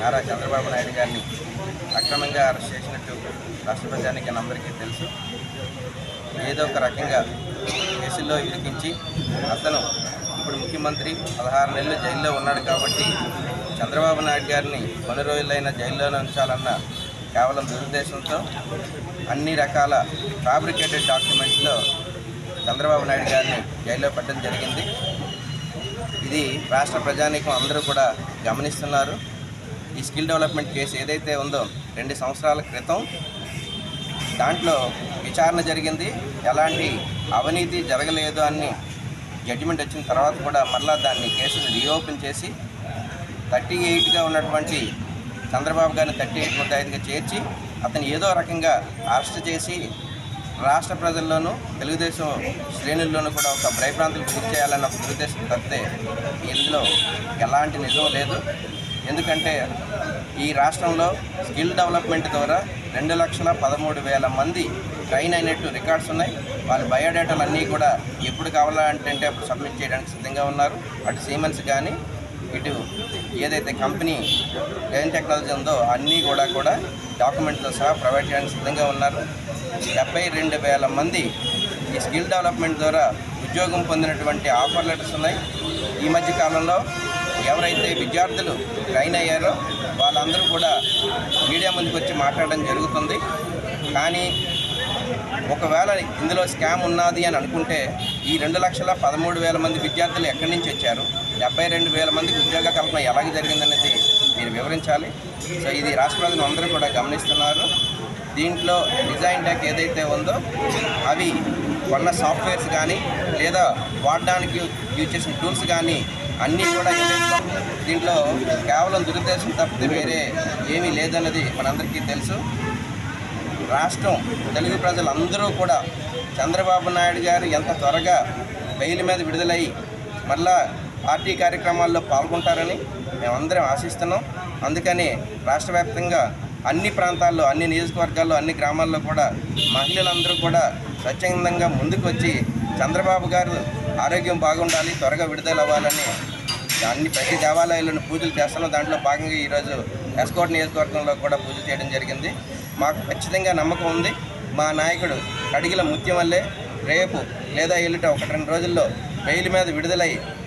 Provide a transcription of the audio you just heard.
నారా చంద్రబాబు నాయుడు గారిని అక్రమంగా అరెస్ట్ చేసినట్టు రాష్ట్ర ప్రజానికి అందరికీ తెలుసు ఏదో ఒక రకంగా కేసుల్లో ఇరికించి అతను ఇప్పుడు ముఖ్యమంత్రి పదహారు నెలలు జైల్లో ఉన్నాడు కాబట్టి చంద్రబాబు నాయుడు గారిని కొన్ని రోజులైన జైల్లోనే ఉంచాలన్న కేవలం దురుద్దేశంతో అన్ని రకాల ఫ్యాబ్రికేటెడ్ డాక్యుమెంట్స్లో చంద్రబాబు నాయుడు గారిని జైల్లో పెట్టడం జరిగింది ఇది రాష్ట్ర ప్రజానీకం అందరూ కూడా గమనిస్తున్నారు ఈ స్కిల్ డెవలప్మెంట్ కేసు ఏదైతే ఉందో రెండు సంవత్సరాల క్రితం దాంట్లో విచారణ జరిగింది ఎలాంటి అవినీతి జరగలేదు అని జడ్జిమెంట్ వచ్చిన తర్వాత కూడా మరలా దాన్ని కేసుని రీఓపెన్ చేసి థర్టీ ఎయిట్గా ఉన్నటువంటి చంద్రబాబు గారిని థర్టీ ఎయిట్ ముద్దాయిదిగా చేర్చి అతను ఏదో రకంగా అరెస్ట్ చేసి రాష్ట్ర ప్రజల్లోనూ తెలుగుదేశం శ్రేణుల్లోనూ కూడా ఒక భయభ్రాంతులకు గురి చేయాలన్న ఒక దురుద్దేశం తప్పితే ఇందులో ఎలాంటి నిజం లేదు ఎందుకంటే ఈ రాష్ట్రంలో స్కిల్ డెవలప్మెంట్ ద్వారా రెండు లక్షల పదమూడు వేల మంది ట్రైన్ అయినట్టు రికార్డ్స్ ఉన్నాయి వాళ్ళ బయోడేటాలు అన్నీ కూడా ఎప్పుడు కావాలంటే అప్పుడు సబ్మిట్ చేయడానికి సిద్ధంగా ఉన్నారు అటు సీమెన్స్ కానీ ఇటు ఏదైతే కంపెనీ గైన్ టెక్నాలజీ ఉందో అన్నీ కూడా కూడా డాక్యుమెంట్తో సహా ప్రొవైడ్ చేయడానికి సిద్ధంగా ఉన్నారు డెబ్బై రెండు వేల మంది ఈ స్కిల్ డెవలప్మెంట్ ద్వారా ఉద్యోగం పొందినటువంటి ఆఫర్ లెటర్స్ ఉన్నాయి ఈ మధ్య కాలంలో ఎవరైతే విద్యార్థులు ట్రైన్ అయ్యారో వాళ్ళందరూ కూడా మీడియా ముందుకు వచ్చి మాట్లాడడం జరుగుతుంది కానీ ఒకవేళ ఇందులో స్కామ్ ఉన్నది అని అనుకుంటే ఈ రెండు లక్షల పదమూడు వేల మంది విద్యార్థులు ఎక్కడి నుంచి వచ్చారు డెబ్బై రెండు వేల మందికి ఉద్యోగ కల్పన ఎలాగ జరిగిందనేది మీరు వివరించాలి సో ఇది రాష్ట్ర ప్రజలు అందరూ కూడా గమనిస్తున్నారు దీంట్లో డిజైన్ టెక్ ఏదైతే ఉందో అవి కొన్న సాఫ్ట్వేర్స్ కానీ లేదా వాడడానికి యూజ్ చేసిన టూల్స్ కానీ అన్నీ కూడా ఏదైతే దీంట్లో కేవలం దురుద్దేశం తప్పితే వేరే ఏమీ లేదన్నది మనందరికీ తెలుసు రాష్ట్రం తెలుగు ప్రజలందరూ కూడా చంద్రబాబు నాయుడు గారు ఎంత త్వరగా బెయిల్ మీద విడుదలయ్యి మళ్ళా పార్టీ కార్యక్రమాల్లో పాల్గొంటారని మేమందరం ఆశిస్తున్నాం అందుకని రాష్ట్ర వ్యాప్తంగా అన్ని ప్రాంతాల్లో అన్ని నియోజకవర్గాల్లో అన్ని గ్రామాల్లో కూడా మహిళలందరూ కూడా స్వచ్ఛందంగా ముందుకు వచ్చి చంద్రబాబు గారు ఆరోగ్యం బాగుండాలి త్వరగా విడుదల అవ్వాలని అన్ని ప్రతి దేవాలయాలను పూజలు చేస్తున్నాం దాంట్లో భాగంగా ఈరోజు ఎస్కోట్ నియోజకవర్గంలో కూడా పూజలు చేయడం జరిగింది మాకు ఖచ్చితంగా నమ్మకం ఉంది మా నాయకుడు అడిగిల ముత్యం వల్లే రేపు లేదా ఎల్లుట ఒకటి రెండు రోజుల్లో బెయిల్ మీద విడుదలై